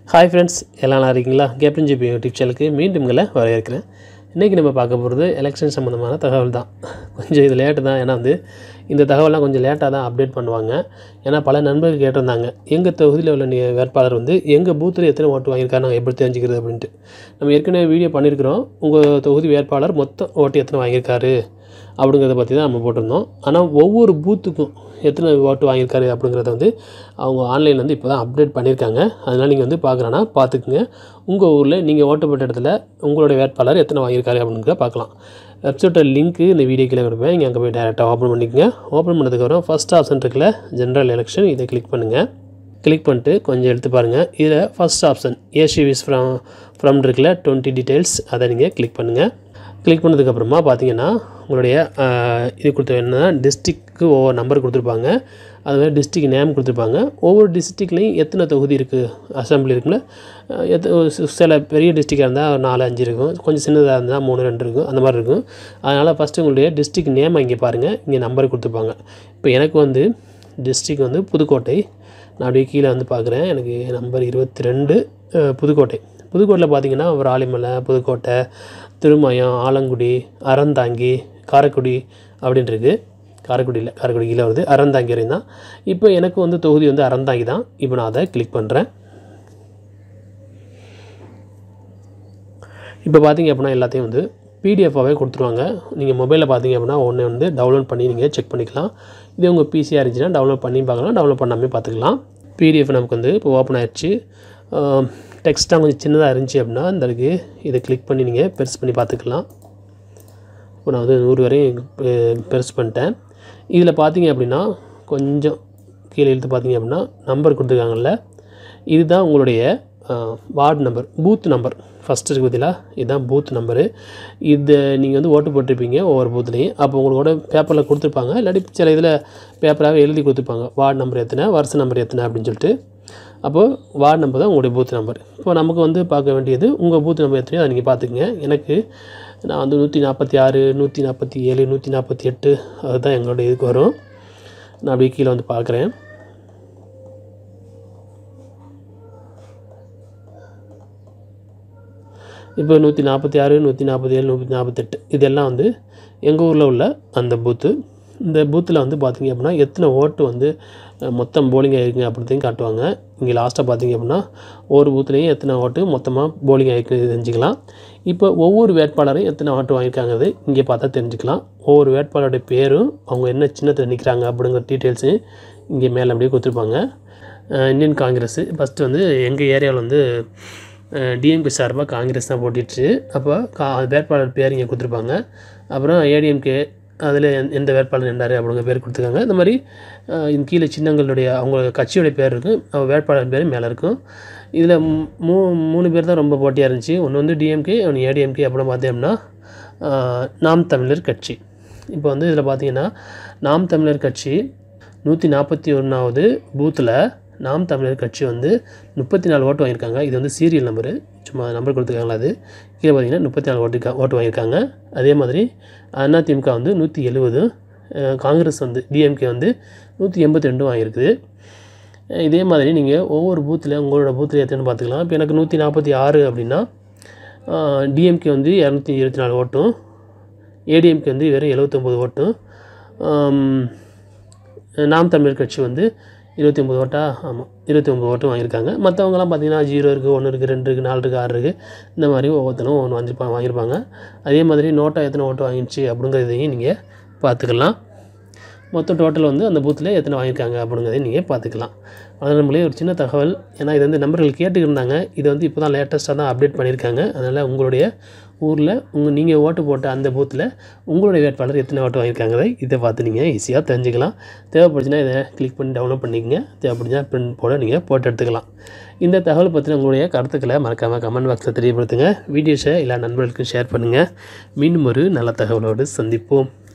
hi friends எல்லாம் நல்லா இருக்கீங்களா கேப்டன் ஜிபி யூடியூப் சேனலுக்கு மீண்டும் உங்களை வரவேற்கிறேன் இன்றைக்கி நம்ம பார்க்க போகிறது எலெக்ஷன் சம்மந்தமான தகவல் தான் கொஞ்சம் இது லேட்டு தான் ஏன்னா வந்து இந்த தகவலாம் கொஞ்சம் லேட்டாக தான் அப்டேட் பண்ணுவாங்க ஏன்னா பல நண்பர்கள் கேட்டிருந்தாங்க எங்கள் தொகுதியில் உள்ள நீ- வேட்பாளர் வந்து எங்கள் பூத்தில் எத்தனை ஓட்டு வாங்கியிருக்காரு நாங்கள் எப்படி தெரிஞ்சுக்கிறது அப்படின்ட்டு நம்ம ஏற்கனவே வீடியோ பண்ணியிருக்கிறோம் உங்கள் தொகுதி வேட்பாளர் மொத்தம் ஓட்டு எத்தனை வாங்கியிருக்காரு அப்படிங்கிறத பற்றி தான் நம்ம போட்டிருந்தோம் ஆனால் ஒவ்வொரு பூத்துக்கும் எத்தனை ஓட்டு வாங்கியிருக்காரு அப்படிங்கிறத வந்து அவங்க ஆன்லைனில் வந்து இப்போ தான் அப்டேட் பண்ணியிருக்காங்க அதனால் நீங்கள் வந்து பார்க்குறேன்னா பார்த்துக்குங்க உங்கள் ஊரில் நீங்கள் ஓட்டு போட்ட இடத்துல உங்களுடைய வேட்பாளர் எத்தனை வாங்கியிருக்காரு அப்படிங்கிறத பார்க்கலாம் வெப்சைட்டோட லிங்க்கு இந்த வீடியோ கீழே கொடுப்பேன் நீங்கள் அங்கே போய் டேரெக்டாக ஓப்பன் பண்ணிக்கங்க ஓப்பன் பண்ணதுக்கப்புறம் ஃபஸ்ட் ஆப்ஷன் இருக்குல்ல ஜென்ரல் எலெக்ஷன் இதை கிளிக் பண்ணுங்கள் கிளிக் பண்ணிட்டு கொஞ்சம் எடுத்து பாருங்கள் இதில் ஃபஸ்ட் ஆப்ஷன் ஏசிவிஸ் ஃப்ரம் ஃப்ரம் இருக்குல்ல டுவெண்ட்டி டீட்டெயில்ஸ் அதை நீங்கள் கிளிக் பண்ணுங்கள் கிளிக் பண்ணதுக்கப்புறமா பார்த்தீங்கன்னா உங்களுடைய ஆஹ், இது கொடுத்த என்னன்னா டிஸ்ட்ரிக்க்கு ஒவ்வொரு நம்பர் கொடுத்துருப்பாங்க அது மாதிரி டிஸ்ட்ரிக் நேம் கொடுத்துருப்பாங்க ஒவ்வொரு டிஸ்ட்ரிக்ட்லேயும் எத்தனை தொகுதி இருக்குது அசம்பிளி இருக்குல்ல ஆஹ், எத்த ஒரு சி- சில பெரிய டிஸ்ட்ரிக்டாக இருந்தால் நாலு அஞ்சு இருக்கும் கொஞ்சம் சின்னதாக இருந்தால் மூணு ரெண்டு இருக்கும் அந்த மாதிரி இருக்கும் அதனால் ஃபஸ்ட்டு உங்களுடைய டிஸ்ட்ரிக் நேம் இங்கே பாருங்கள் இங்கே நம்பர் கொடுத்துருப்பாங்க இப்போ எனக்கு வந்து டிஸ்ட்ரிக் வந்து புதுக்கோட்டை நான் அப்படியே கீழே வந்து பார்க்குறேன் எனக்கு நம்பர் இருபத்தி ரெண்டு புதுக்கோட்டை புதுக்கோட்டையில் பார்த்தீங்கன்னா விராலிமலை புதுக்கோட்டை திருமயம் ஆலங்குடி அறந்தாங்கி காரைக்குடி அப்படின்னு இருக்குது காரைக்குடியில் காரைக்குடி கீழே வருது அறந்தாங்கி வரையும் தான் இப்போ எனக்கு வந்து தொகுதி வந்து அறந்தாங்கி தான் இப்போ நான் அதை கிளிக் பண்ணுறேன் இப்போ பார்த்தீங்க அப்படின்னா எல்லாத்தையும் வந்து பிடிஎஃபாகவே கொடுத்துருவாங்க நீங்கள் மொபைலில் பார்த்தீங்க அப்படின்னா ஒன்று வந்து டவுன்லோட் பண்ணி நீங்கள் செக் பண்ணிக்கலாம் இதே உங்கள் பிசியாக இருந்துச்சுன்னா டவுன்லோட் பண்ணி பார்க்கலாம் டவுன்லோட் பண்ணாமே பார்த்துக்கலாம் பிடிஎஃப் நமக்கு வந்து இப்போ ஓப்பன் ஆயிடுச்சு டெக்ஸ்ட்டாக கொஞ்சம் சின்னதாக இருந்துச்சு அப்படின்னா இந்த இருக்கு இதை கிளிக் பண்ணி நீங்கள் பெருசு பண்ணி பார்த்துக்கலாம் இப்போ நான் வந்து நூறு வரையும் பெ- பெருசு பண்ணிட்டேன் இதில் பார்த்தீங்க அப்படின்னா கொஞ்சம் கீழே இழுத்து பார்த்தீங்க அப்படின்னா நம்பர் கொடுத்துருக்காங்கல்ல இதுதான் உங்களுடைய ward number booth number first இருக்கு பார்த்தீங்களா இதுதான் பூத் நம்பரு இது நீங்கள் வந்து ஓட்டு போட்டிருப்பீங்க ஒவ்வொரு பூத்துலேயும் அப்போ உங்களோட பேப்பரில் கொடுத்துருப்பாங்க இல்லாட்டி சில இதில் பேப்பராகவே எழுதி கொடுத்துருப்பாங்க வார்டு நம்பர் எத்தனை வருஷ நம்பர் எத்தனை அப்படின்னு சொல்லிட்டு அப்போது வார்டு நம்பர் தான் உங்களுடைய பூத் நம்பர் இப்போ நமக்கு வந்து பார்க்க வேண்டியது உங்கள் பூத் நம்பர் எத்தனையோ அதை நீங்கள் பார்த்துக்குங்க எனக்கு நான் வந்து நூற்றி நாற்பத்தி ஆறு நூற்றி நாற்பத்தி ஏழு நூற்றி நாற்பத்தி எட்டு அதுதான் எங்களோட இதுக்கு வரும் நான் அப்படியே கீழே வந்து பார்க்குறேன் இப்போ நூற்றி நாற்பத்தி ஆறு நூற்றி நாற்பத்தி ஏழு நூற்றி நாற்பத்தெட்டு இதெல்லாம் வந்து எங்கள் ஊரில் உள்ள அந்த பூத்து இந்த பூத்தில் வந்து பார்த்தீங்க அப்படின்னா எத்தனை ஓட்டு வந்து அஹ், மொத்தம் போலிங் ஆகிருக்குங்க அப்படின்றதையும் காட்டுவாங்க இங்கே லாஸ்ட்டாக பார்த்தீங்க அப்படின்னா ஒவ்வொரு பூத்துலேயும் எத்தனை ஓட்டு மொத்தமாக போலிங் ஆகிருக்கு தெரிஞ்சுக்கலாம் இப்போ ஒவ்வொரு வேட்பாளரும் எத்தனை ஓட்டு வாங்கியிருக்காங்கிறது இங்கே பார்த்தா தெரிஞ்சுக்கலாம் ஒவ்வொரு வேட்பாளருடைய பேரும் அவங்க என்ன சின்னத்தில் நிற்கிறாங்க அப்படிங்கிற டீட்டெயில்ஸு இங்கே மேலே அப்படியே கொடுத்துருப்பாங்க அஹ், இந்தியன் காங்கிரஸ் ஃபஸ்ட்டு வந்து எங்கள் ஏரியாவில் வந்து டிஎம்கே சார்பாக காங்கிரஸ் தான் போட்டிடுச்சு அப்போ கா வேட்பாளர் பேர் இங்கே கொடுத்துருப்பாங்க அப்புறம் ஏடிஎம்கே அதில் எந்த வேட்பாளர் நின்றாரு அப்படிங்கிற பேர் கொடுத்துருக்காங்க இந்த மாதிரி அஹ், இந்த கீழே சின்னங்களுடைய அவங்க கட்சியோடைய பேர் இருக்கும் அவங்க வேட்பாளர் பேர் மேலே இருக்கும் இதில் மூ மூணு பேர் தான் ரொம்ப போட்டியாக இருந்துச்சு ஒன்று வந்து டிஎம்கே ஒன்று ஏடிஎம்கே அப்புறம் பார்த்தோம்னா அஹ், நாம் தமிழர் கட்சி இப்போ வந்து இதில் பார்த்தீங்கன்னா நாம் தமிழர் கட்சி நூற்றி நாற்பத்தி ஒன்றாவது பூத்தில் நாம் தமிழர் கட்சி வந்து முப்பத்தி நாலு ஓட்டு வாங்கியிருக்காங்க இது வந்து சீரியல் நம்பரு சும்மா நம்பர் கொடுத்துருக்காங்களா அது கீழே பார்த்தீங்கன்னா முப்பத்தி நாலு ஓட்டு ஓட்டு வாங்கியிருக்காங்க அதே மாதிரி அதிமுக வந்து நூற்றி எழுபது காங்கிரஸ் வந்து டிஎம்கே வந்து நூற்றி எண்பத்தி ரெண்டும் வாங்கியிருக்குது அஹ் இதே மாதிரி நீங்கள் ஒவ்வொரு பூத்தில் உங்களோட பூத்தில் எத்தனை பார்த்துக்கலாம் இப்போ எனக்கு நூற்றி நாற்பத்தி ஆறு அப்படின்னா டிஎம்கே வந்து இரநூத்தி இருபத்தி நாலு ஓட்டும் ஏடிஎம்கே வந்து வெறும் எழுபத்தொம்போது ஓட்டும் ஆம், நாம் தமிழர் கட்சி வந்து இருபத்தி ஒம்பது ஓட்டா ஆமாம் இருபத்தி ஒம்பது ஓட்டும் வாங்கியிருக்காங்க மற்றவங்கலாம் பார்த்தீங்கன்னா ஜீரோ இருக்குது ஒன்று இருக்குது ரெண்டு இருக்குது நாலு இருக்குது ஆறு இருக்குது இந்த மாதிரி ஒவ்வொருத்தரும் ஒன்று வாங்கியிருப்பாங்க வாங்கியிருப்பாங்க அதே மாதிரி நோட்டா எத்தனை ஓட்டு வாங்கிடுச்சு அப்படிங்கிறதையும் நீங்கள் பார்த்துக்கலாம் மொத்தம் டோட்டல் வந்து அந்த பூத்தில் எத்தனை வாங்கியிருக்காங்க அப்படிங்கிறதையும் நீங்கள் பார்த்துக்கலாம் அதன் நம்மளே ஒரு சின்ன தகவல் ஏன்னா இது வந்து நம்பர்கள் கேட்டுக்கிருந்தாங்க இது வந்து இப்போ தான் லேட்டஸ்ட்டாக தான் அப்டேட் பண்ணியிருக்காங்க அதனால் உங்களுடைய ஊரில் உங்கள் நீங்கள் ஓட்டு போட்ட அந்த பூத்தில் உங்களுடைய வேட்பாளர் எத்தனை ஓட்டு வாங்கியிருக்காங்கிறதை இதை பார்த்து நீங்கள் ஈஸியாக தெரிஞ்சுக்கலாம் தேவைப்படுச்சுன்னா இதை கிளிக் பண்ணி டவுன்லோட் பண்ணிக்கங்க தேவைப்படுச்சுன்னா பிரிண்ட் போட நீங்கள் போட்டு எடுத்துக்கலாம் இந்த தகவல் பற்றின உங்களுடைய கருத்துக்களை மறக்காமல் கமெண்ட் பாக்ஸில் தெரியப்படுத்துங்க வீடியோஸை எல்லா நண்பர்களுக்கும் ஷேர் பண்ணுங்கள் மீண்டும் ஒரு நல்ல தகவலோடு சந்திப்போம்